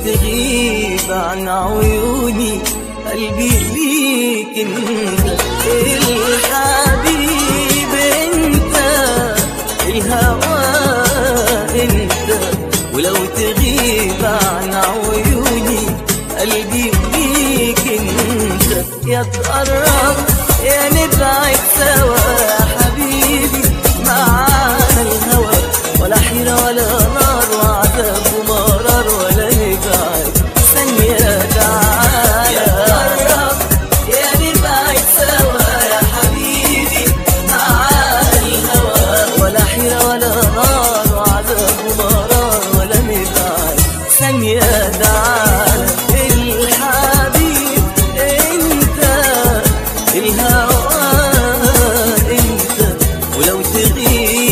تغيب عن عيوني قلبي ليك انت الحبيب انت الهوى انت ولو تغيب عن عيوني قلبي ليك انت يا تقرب يا نبعد سوا يا حبيبي معانا الهوى ولا حيرة ولا نار وعذاب ومرار ولا نبعد ثانية تعالى يا نبعد سوا يا حبيبي معانا الهوى ولا حيرة ولا نار وعذاب ومرار ولا نبعد ثانية تعالى الحبيب انت الهوى انت ولو تغيب